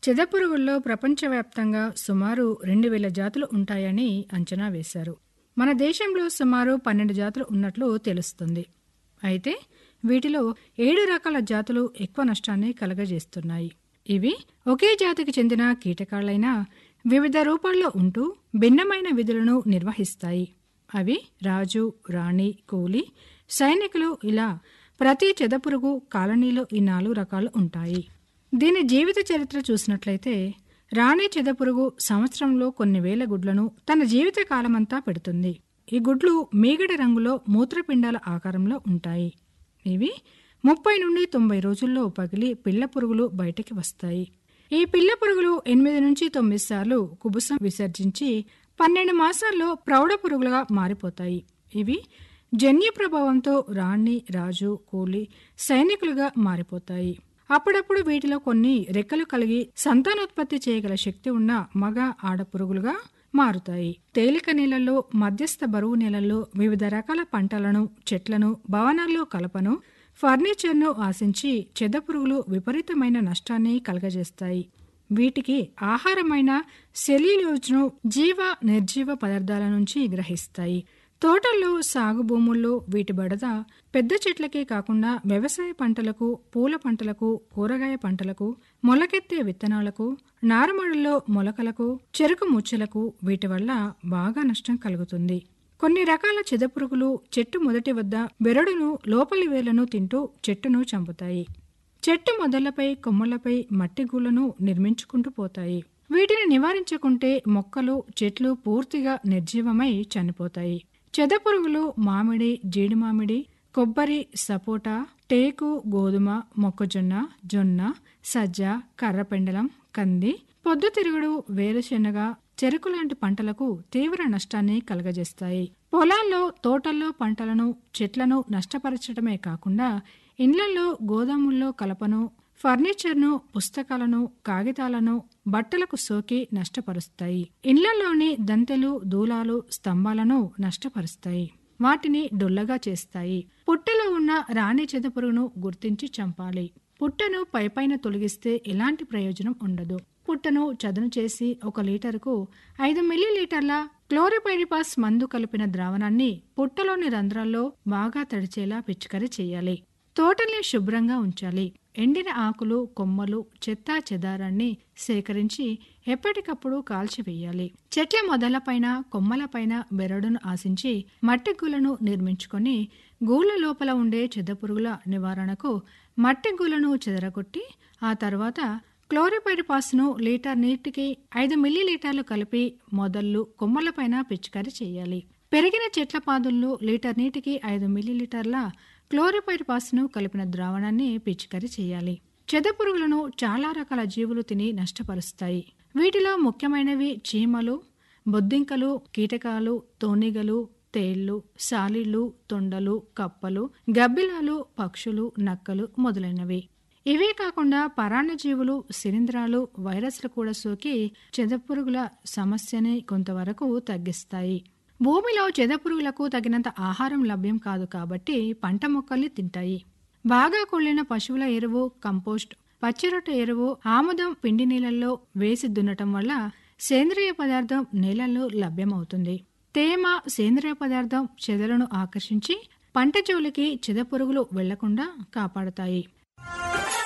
చెదపురుగుల్లో ప్రపంచవ్యాప్తంగా సుమారు రెండు వేల జాతులు ఉంటాయని అంచనా వేశారు మన దేశంలో సుమారు పన్నెండు జాతులు ఉన్నట్లు తెలుస్తుంది అయితే వీటిలో ఏడు రకాల జాతులు ఎక్కువ నష్టాన్ని కలగజేస్తున్నాయి ఇవి ఒకే జాతికి చెందిన కీటకాలైనా వివిధ రూపాల్లో ఉంటూ భిన్నమైన విధులను నిర్వహిస్తాయి అవి రాజు రాణి కూలి సైనికులు ఇలా ప్రతి చెదపురుగు కాలనీలో ఈ నాలుగు రకాలు ఉంటాయి దీని జీవిత చరిత్ర చూసినట్లయితే రాణి చెదపురుగు సంవత్సరంలో కొన్ని వేల గుడ్లను తన జీవిత కాలమంతా పెడుతుంది ఈ గుడ్లు మీగడ రంగులో మూత్రపిండాల ఆకారంలో ఉంటాయి ఇవి ముప్పై నుండి తొంభై రోజుల్లో పగిలి పిల్ల పురుగులు బయటికి వస్తాయి ఈ పిల్ల పురుగులు ఎనిమిది నుంచి తొమ్మిది సార్లు కుబుసం విసర్జించి పన్నెండు మాసాల్లో ప్రౌఢ పురుగులుగా మారిపోతాయి ఇవి జన్యు ప్రభావంతో రాణి రాజు కూలి సైనికులుగా మారిపోతాయి అప్పుడప్పుడు వీటిలో కొన్ని రెక్కలు కలిగి సంతానోత్పత్తి చేయగల శక్తి ఉన్న మగ ఆడపురుగులుగా మారుతాయి తేలిక నీళ్లలో మధ్యస్థ బరువు నీళ్లలో వివిధ రకాల పంటలను చెట్లను భవనాల్లో కలపను ఫర్నిచర్ను ఆశించి చెదపురుగులు విపరీతమైన నష్టాన్ని కలగజేస్తాయి వీటికి ఆహారమైన సెల్యులోజ్ను జీవ నిర్జీవ పదార్థాల నుంచి గ్రహిస్తాయి తోటల్లో సాగు భూముల్లో వీటి బడద పెద్ద చెట్లకే కాకుండా వ్యవసాయ పంటలకు పూల పంటలకు కూరగాయ పంటలకు మొలకెత్తే విత్తనాలకు నారుమడుల్లో మొలకలకు చెరుకు ముచ్చులకు వీటి వల్ల బాగా నష్టం కలుగుతుంది కొన్ని రకాల చెదపురుగులు చెట్టు మొదటి వద్ద బెరడును లోపలి వేలను తింటూ చెట్టును చంపుతాయి చెట్టు మొదళ్లపై కొమ్మలపై మట్టి గూళ్లను నిర్మించుకుంటూ పోతాయి వీటిని నివారించకుంటే మొక్కలు చెట్లు పూర్తిగా నిర్జీవమై చనిపోతాయి చెదపురుగులు మామిడి జీడి మామిడి కొబ్బరి సపోటా టేకు గోధుమ మొక్కజొన్న జొన్న సజ్జ కర్రపెండలం కంది పొద్దుతిరుగుడు వేరుశెనగ చెరుకు లాంటి పంటలకు తీవ్ర నష్టాన్ని కలగజేస్తాయి పొలాల్లో తోటల్లో పంటలను చెట్లను నష్టపరచడమే కాకుండా ఇండ్లలో గోదాముల్లో కలపను ఫర్నిచర్ను పుస్తకాలను కాగితాలను బట్టలకు సోకి నష్టపరుస్తాయి ఇండ్లలోని దంతెలు దూలాలు స్తంభాలను నష్టపరుస్తాయి వాటిని డొల్లగా చేస్తాయి పుట్టలో ఉన్న రాణి చెదపురుగును గుర్తించి చంపాలి పుట్టను పైపైన తొలగిస్తే ఎలాంటి ప్రయోజనం ఉండదు పుట్టను చదును చేసి ఒక లీటరుకు ఐదు మిల్లీలీటర్ల క్లోరిపైరిపాస్ మందు కలిపిన ద్రావణాన్ని పుట్టలోని రంధ్రాల్లో బాగా తడిచేలా పిచికారీ చేయాలి తోటల్ని శుభ్రంగా ఉంచాలి ఎండిన ఆకులు కొమ్మలు చెత్తా చెదారాన్ని సేకరించి ఎప్పటికప్పుడు కాల్చివేయాలి చెట్ల మొదలపైన కొమ్మలపైన బెరడును ఆశించి మట్టి గూలను నిర్మించుకొని గూళ్ళ లోపల ఉండే చెదపురుగుల నివారణకు మట్టి గూలను చెదరగొట్టి ఆ తర్వాత క్లోరిపైరిపాస్ను లీటర్ నీటికి ఐదు మిల్లీలీటర్లు కలిపి మొదళ్ళు కొమ్మలపైన పిచికారీ చేయాలి పెరిగిన చెట్ల పాదుల్లో లీటర్ నీటికి ఐదు మిల్లీలీటర్ల క్లోరిపైరిపాస్ను కలిపిన ద్రావణాన్ని పిచికారీ చేయాలి చెదపురుగులను చాలా రకాల జీవులు తిని నష్టపరుస్తాయి వీటిలో ముఖ్యమైనవి చీమలు బొద్దింకలు కీటకాలు తోనిగలు తేళ్లు సాలీళ్లు తొండలు కప్పలు గబ్బిలాలు పక్షులు నక్కలు మొదలైనవి ఇవే కాకుండా పరాన్నజీవులు శిలీంధ్రాలు వైరస్లు కూడా సోకి చెదపురుగుల సమస్యని కొంతవరకు తగ్గిస్తాయి భూమిలో చెదపురుగులకు తగినంత ఆహారం లభ్యం కాదు కాబట్టి పంట మొక్కల్ని తింటాయి బాగా కొళ్లిన పశువుల ఎరువు కంపోస్ట్ పచ్చిరొట్ట ఎరువు ఆముదం పిండి నీళ్ళల్లో వేసి దున్నటం వల్ల సేంద్రియ పదార్థం నేలల్లో లభ్యమవుతుంది తేమ సేంద్రియ పదార్థం చెదలను ఆకర్షించి పంట జోలికి చెదపురుగులు వెళ్లకుండా కాపాడతాయి